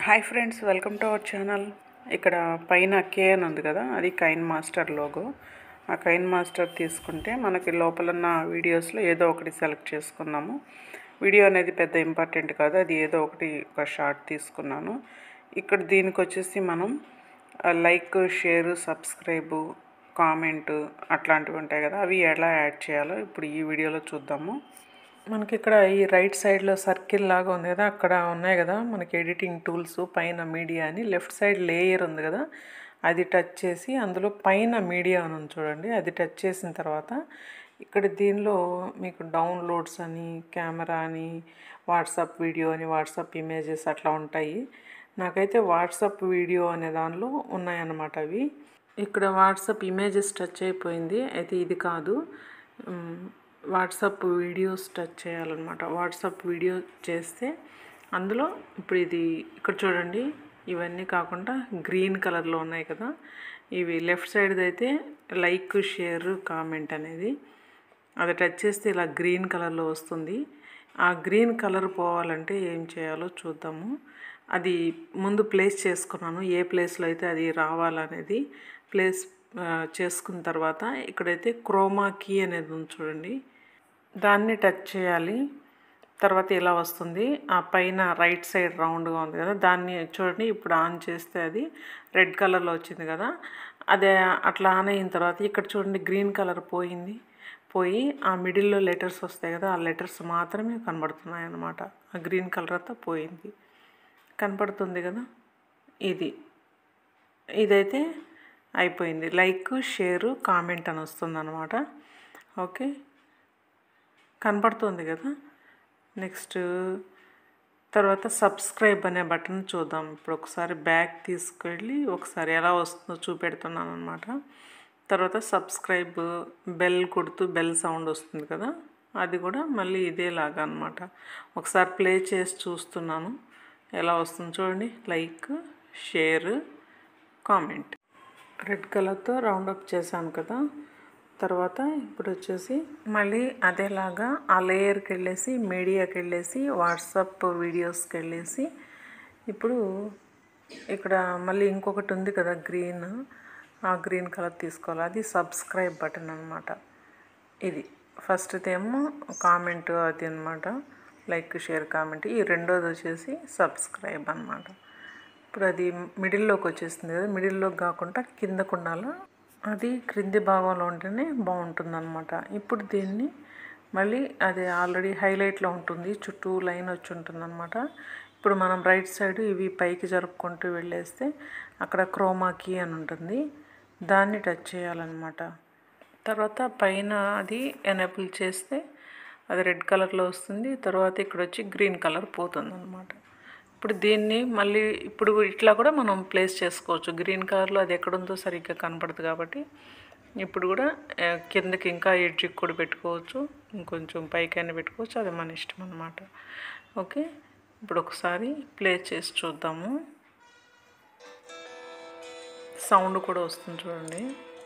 hi friends welcome to our channel ఇక్కడ పైన K అని ఉంది కదా అది కైన్ మాస్టర్ లోగో ఆ కైన్ మాస్టర్ తీసుకుంటే మనకి లోపల ఉన్న వీడియోస్లో ఏదో ఒకటి సెలెక్ట్ చేసుకున్నాము వీడియో అనేది పెద్ద ఇంపార్టెంట్ కాదు అది ఏదో ఒకటి ఒక షార్ట్ తీసుకున్నాను ఇక్కడ దీనికి వచ్చేసి మనం లైక్ షేర్ సబ్స్క్రైబ్ కామెంట్ అట్లాంటివి ఉంటాయి కదా అవి ఎలా యాడ్ చేయాలో ఇప్పుడు ఈ వీడియోలో చూద్దాము మనకి ఇక్కడ ఈ రైట్ సైడ్లో సర్కిల్ లాగా ఉంది కదా అక్కడ ఉన్నాయి కదా మనకి ఎడిటింగ్ టూల్స్ పైన మీడియా అని లెఫ్ట్ సైడ్ లేయర్ ఉంది కదా అది టచ్ చేసి అందులో పైన మీడియా అని ఉంది చూడండి అది టచ్ చేసిన తర్వాత ఇక్కడ దీనిలో మీకు డౌన్లోడ్స్ అని కెమెరా అని వాట్సాప్ వీడియో అని వాట్సాప్ ఇమేజెస్ అట్లా ఉంటాయి నాకైతే వాట్సాప్ వీడియో అనే దానిలో ఉన్నాయన్నమాట అవి ఇక్కడ వాట్సాప్ ఇమేజెస్ టచ్ అయిపోయింది అయితే ఇది కాదు ఉమ్, వాట్సాప్ వీడియోస్ టచ్ చేయాలన్నమాట వాట్సాప్ వీడియో చేస్తే అందులో ఇప్పుడు ఇది ఇక్కడ చూడండి ఇవన్నీ కాకుండా గ్రీన్ కలర్లో ఉన్నాయి కదా ఇవి లెఫ్ట్ సైడ్ అయితే లైక్ షేర్ కామెంట్ అనేది అది టచ్ చేస్తే ఇలా గ్రీన్ కలర్లో వస్తుంది ఆ గ్రీన్ కలర్ పోవాలంటే ఏం చేయాలో చూద్దాము అది ముందు ప్లేస్ చేసుకున్నాను ఏ ప్లేస్లో అయితే అది రావాలనేది ప్లేస్ ఆ, చేసుకున్న తర్వాత ఇక్కడైతే క్రోమా కీ అనేది ఉంది చూడండి దాన్ని టచ్ చేయాలి తర్వాత ఇలా వస్తుంది ఆ పైన రైట్ సైడ్ రౌండ్గా ఉంది కదా దాన్ని చూడండి ఇప్పుడు ఆన్ చేస్తే అది రెడ్ కలర్లో వచ్చింది కదా అదే అట్లా ఆన్ అయిన తర్వాత ఇక్కడ చూడండి గ్రీన్ కలర్ పోయింది పోయి ఆ మిడిల్లో లెటర్స్ వస్తాయి కదా ఆ లెటర్స్ మాత్రమే కనబడుతున్నాయి అన్నమాట ఆ గ్రీన్ కలర్ అంతా పోయింది కనపడుతుంది కదా ఇది ఇదైతే అయిపోయింది లైక్ షేరు కామెంట్ అని వస్తుంది అనమాట ఓకే కనపడుతుంది కదా నెక్స్ట్ తర్వాత సబ్స్క్రైబ్ అనే బటన్ చూద్దాం ఇప్పుడు ఒకసారి బ్యాక్ తీసుకెళ్ళి ఒకసారి ఎలా వస్తుందో చూపెడుతున్నాను అనమాట తర్వాత సబ్స్క్రైబ్ బెల్ కొడుతూ బెల్ సౌండ్ వస్తుంది కదా అది కూడా మళ్ళీ ఇదేలాగా అనమాట ఒకసారి ప్లే చేసి చూస్తున్నాను ఎలా వస్తుంది చూడండి లైక్ షేర్ కామెంట్ రెడ్ కలర్తో రౌండ్ అప్ చేశాను కదా తర్వాత ఇప్పుడు వచ్చేసి మళ్ళీ అదేలాగా ఆ లేయర్కి వెళ్ళేసి మీడియాకి వెళ్ళేసి వాట్సాప్ వీడియోస్కి వెళ్ళేసి ఇప్పుడు ఇక్కడ మళ్ళీ ఇంకొకటి ఉంది కదా గ్రీన్ ఆ గ్రీన్ కలర్ తీసుకోవాలి అది సబ్స్క్రైబ్ బటన్ అనమాట ఇది ఫస్ట్ ఏమో కామెంట్ అది అనమాట లైక్ షేర్ కామెంట్ ఈ రెండోది వచ్చేసి సబ్స్క్రైబ్ అనమాట ఇప్పుడు అది మిడిల్లోకి వచ్చేసింది కదా మిడిల్లోకి కాకుండా కిందకు ఉండాలి అది క్రింది భాగంలో ఉంటేనే బాగుంటుంది అనమాట ఇప్పుడు దీన్ని మళ్ళీ అది ఆల్రెడీ హైలైట్లో ఉంటుంది చుట్టూ లైన్ వచ్చి ఉంటుంది అనమాట ఇప్పుడు మనం రైట్ సైడ్ ఇవి పైకి జరుపుకుంటూ వెళ్ళేస్తే అక్కడ క్రోమాకి అని ఉంటుంది దాన్ని టచ్ చేయాలన్నమాట తర్వాత పైన అది ఎనేబుల్ చేస్తే అది రెడ్ కలర్లో వస్తుంది తర్వాత ఇక్కడ వచ్చి గ్రీన్ కలర్ పోతుంది అనమాట ఇప్పుడు దీన్ని మళ్ళీ ఇప్పుడు ఇట్లా కూడా మనం ప్లేస్ చేసుకోవచ్చు గ్రీన్ కలర్లో అది ఎక్కడుందో సరిగ్గా కనపడదు కాబట్టి ఇప్పుడు కూడా ఆ, కిందకి ఇంకా ఎడ్జికి కూడా పెట్టుకోవచ్చు ఇంకొంచెం పైకైనా పెట్టుకోవచ్చు అది మన ఇష్టం అనమాట ఓకే ఇప్పుడు ఒకసారి ప్లే చేసి చూద్దాము సౌండ్ కూడా వస్తుంది చూడండి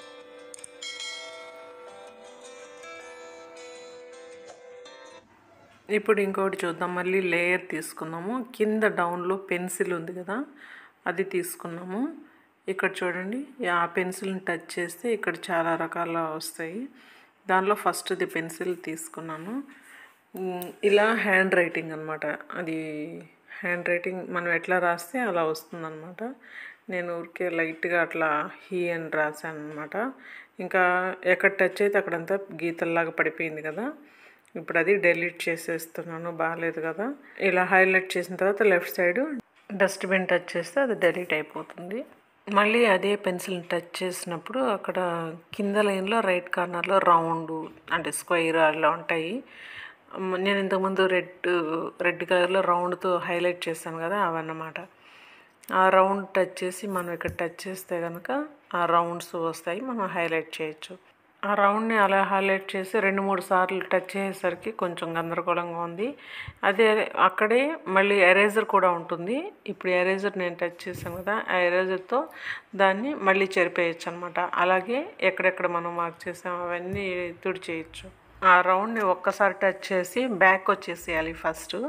ఇప్పుడు ఇంకోటి చూద్దాం మళ్ళీ లేయర్ తీసుకుందాము కింద డౌన్లో పెన్సిల్ ఉంది కదా అది తీసుకున్నాము ఇక్కడ చూడండి ఆ పెన్సిల్ని టచ్ చేస్తే ఇక్కడ చాలా రకాల వస్తాయి దానిలో ఫస్ట్ది పెన్సిల్ తీసుకున్నాను ఉమ్, ఇలా హ్యాండ్ రైటింగ్ అనమాట అది హ్యాండ్ రైటింగ్ మనం ఎట్లా రాస్తే అలా వస్తుందన్నమాట నేను ఊరికే లైట్గా అట్లా హీ అని రాశాను అనమాట ఇంకా ఎక్కడ టచ్ అయితే అక్కడంతా గీతల్లాగా పడిపోయింది కదా ఇప్పుడు అది డెలీట్ చేసేస్తున్నాను బాగాలేదు కదా ఇలా హైలైట్ చేసిన తర్వాత లెఫ్ట్ సైడ్ డస్ట్బిన్ టచ్ చేస్తే అది డెలీట్ అయిపోతుంది మళ్ళీ అదే పెన్సిల్ని టచ్ చేసినప్పుడు అక్కడ కింద లైన్లో రైట్ కార్నర్లో రౌండ్ అంటే స్క్వైర్ అలా ఉంటాయి మ్, నేను ఇంతకుముందు రెడ్ రెడ్ కలర్లో రౌండ్తో హైలైట్ చేశాను కదా అవన్నమాట ఆ రౌండ్ టచ్ చేసి మనం ఇక్కడ టచ్ చేస్తే కనుక ఆ రౌండ్స్ వస్తాయి మనం హైలైట్ చేయొచ్చు ఆ రౌండ్ని అలా హైలైట్ చేసి రెండు మూడు సార్లు టచ్ చేసేసరికి కొంచెం గందరగోళంగా ఉంది అదే అక్కడే మళ్ళీ ఎరేజర్ కూడా ఉంటుంది ఇప్పుడు ఎరేజర్ నేను టచ్ చేశాను కదా ఆ ఎరేజర్తో దాన్ని మళ్ళీ చెరిపేయచ్చు అనమాట అలాగే ఎక్కడెక్కడ మనం మార్క్ చేసాం అవన్నీ తుడిచేయచ్చు ఆ రౌండ్ని ఒక్కసారి టచ్ చేసి బ్యాక్ వచ్చేసేయాలి ఫస్ట్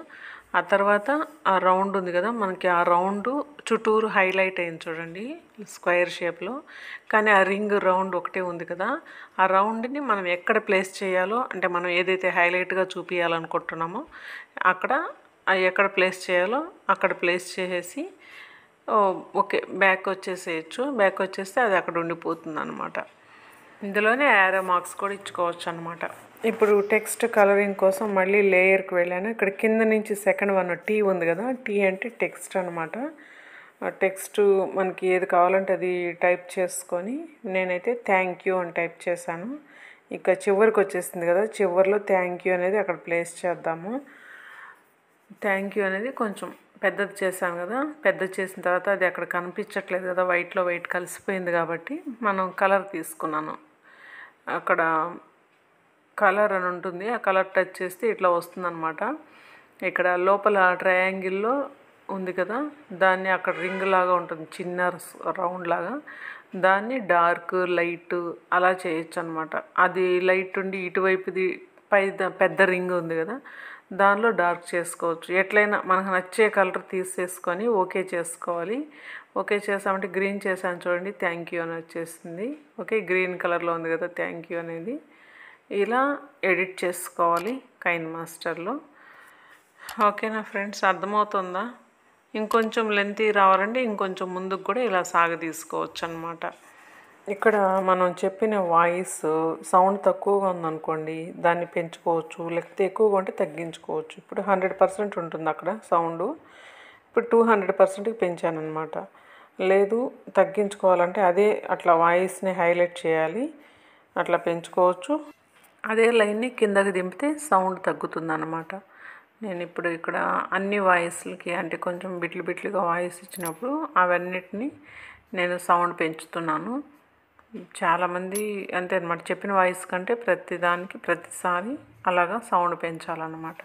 ఆ తర్వాత ఆ రౌండ్ ఉంది కదా మనకి ఆ రౌండ్ చుట్టూరు హైలైట్ అయింది చూడండి స్క్వేర్ షేప్లో కానీ ఆ రింగ్ రౌండ్ ఒకటే ఉంది కదా ఆ రౌండ్ని మనం ఎక్కడ ప్లేస్ చేయాలో అంటే మనం ఏదైతే హైలైట్గా చూపించాలనుకుంటున్నామో అక్కడ ఆ ఎక్కడ ప్లేస్ చేయాలో అక్కడ ప్లేస్ చేసేసి ఓ, ఓకే బ్యాక్ వచ్చేసేయచ్చు బ్యాక్ వచ్చేస్తే అది అక్కడ ఉండిపోతుంది అనమాట ఇందులోనే యారో మార్క్స్ కూడా ఇచ్చుకోవచ్చు అనమాట ఇప్పుడు టెక్స్ట్ కలరింగ్ కోసం మళ్ళీ లేయర్కి వెళ్ళాను ఇక్కడ కింద నుంచి సెకండ్ వన్ టీ ఉంది కదా టీ అంటే టెక్స్ట్ అనమాట ఆ టెక్స్ట్ మనకి ఏది కావాలంటే అది టైప్ చేసుకొని నేనైతే థ్యాంక్ యూ అని టైప్ చేశాను ఇక చివరికి వచ్చేసింది కదా చివరిలో థ్యాంక్ యూ అనేది అక్కడ ప్లేస్ చేద్దాము థ్యాంక్ యూ అనేది కొంచెం పెద్దది చేశాను కదా పెద్దది చేసిన తర్వాత అది అక్కడ కనిపించట్లేదు కదా వైట్లో వైట్ కలిసిపోయింది కాబట్టి మనం కలర్ తీసుకున్నాను అక్కడ కలర్ అని ఉంటుంది ఆ కలర్ టచ్ చేస్తే ఇట్లా వస్తుందన్నమాట ఇక్కడ లోపల ట్రయాంగిల్లో ఉంది కదా దాన్ని అక్కడ రింగ్ లాగా ఉంటుంది చిన్న రౌండ్ లాగా దాన్ని డార్క్ లైట్ అలా చేయొచ్చు అనమాట అది లైట్ ఉండి ఇటువైపుది పై పెద్ద రింగ్ ఉంది కదా దానిలో డార్క్ చేసుకోవచ్చు ఎట్లయినా మనకు నచ్చే కలర్ తీసేసుకొని ఓకే చేసుకోవాలి ఓకే చేసామంటే గ్రీన్ చేశాను చూడండి థ్యాంక్ యూ అని వచ్చేసింది ఓకే గ్రీన్ కలర్లో ఉంది కదా థ్యాంక్ యూ అనేది ఇలా ఎడిట్ చేసుకోవాలి కైన్ మాస్టర్లో ఓకేనా ఫ్రెండ్స్ అర్థమవుతుందా ఇంకొంచెం లెంతీ రావాలంటే ఇంకొంచెం ముందుకు కూడా ఇలా సాగ తీసుకోవచ్చు అనమాట ఇక్కడ మనం చెప్పిన వాయిస్ సౌండ్ తక్కువగా ఉందనుకోండి దాన్ని పెంచుకోవచ్చు లేకపోతే ఎక్కువగా ఉంటే తగ్గించుకోవచ్చు ఇప్పుడు హండ్రెడ్ పర్సెంట్ ఉంటుంది అక్కడ సౌండ్ ఇప్పుడు టూ హండ్రెడ్ పర్సెంట్కి పెంచాను అనమాట లేదు తగ్గించుకోవాలంటే అదే అట్లా వాయిస్ని హైలైట్ చేయాలి అట్లా పెంచుకోవచ్చు అదే లైన్ని కిందకి దింపితే సౌండ్ తగ్గుతుంది అనమాట నేను ఇప్పుడు ఇక్కడ అన్ని వాయిస్లకి అంటే కొంచెం బిట్లు బిట్లుగా వాయిస్ ఇచ్చినప్పుడు అవన్నిటిని నేను సౌండ్ పెంచుతున్నాను చాలామంది అంతే అనమాట చెప్పిన వాయిస్ కంటే ప్రతి దానికి ప్రతిసారి అలాగా సౌండ్ పెంచాలన్నమాట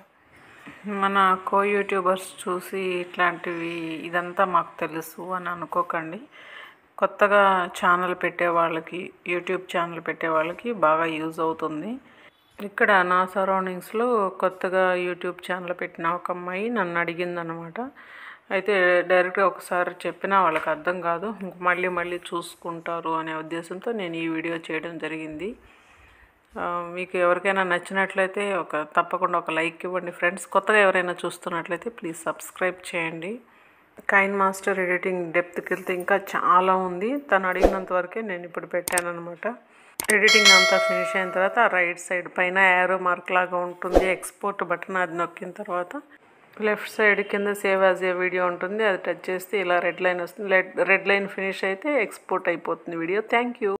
మన కో యూట్యూబర్స్ చూసి ఇట్లాంటివి ఇదంతా మాకు తెలుసు అని అనుకోకండి కొత్తగా ఛానల్ పెట్టే వాళ్ళకి యూట్యూబ్ ఛానల్ పెట్టే వాళ్ళకి బాగా యూజ్ అవుతుంది ఇక్కడ నా సరౌండింగ్స్లో కొత్తగా యూట్యూబ్ ఛానల్ పెట్టిన ఒక అమ్మాయి నన్ను అడిగిందనమాట అయితే డైరెక్ట్గా ఒకసారి చెప్పినా వాళ్ళకి అర్థం కాదు ఇంక మళ్ళీ మళ్ళీ చూసుకుంటారు అనే ఉద్దేశంతో నేను ఈ వీడియో చేయడం జరిగింది ఆ, మీకు ఎవరికైనా నచ్చినట్లయితే ఒక తప్పకుండా ఒక లైక్ ఇవ్వండి ఫ్రెండ్స్ కొత్తగా ఎవరైనా చూస్తున్నట్లయితే ప్లీజ్ సబ్స్క్రైబ్ చేయండి కైన్ మాస్టర్ ఎడిటింగ్ డెప్త్కి వెళ్తే ఇంకా చాలా ఉంది తను అడిగినంత వరకే నేను ఇప్పుడు పెట్టాను అనమాట ఎడిటింగ్ అంతా ఫినిష్ అయిన తర్వాత ఆ రైట్ సైడ్ పైన యారో మార్క్ లాగా ఉంటుంది ఎక్స్పోర్ట్ బటన్ అది నొక్కిన తర్వాత లెఫ్ట్ సైడ్ కింద సేవ్ యాజ్ ఏ వీడియో ఉంటుంది అది టచ్ చేస్తే ఇలా రెడ్ లైన్ వస్తుంది రెడ్ లైన్ ఫినిష్ అయితే ఎక్స్పోర్ట్ అయిపోతుంది వీడియో థ్యాంక్ యూ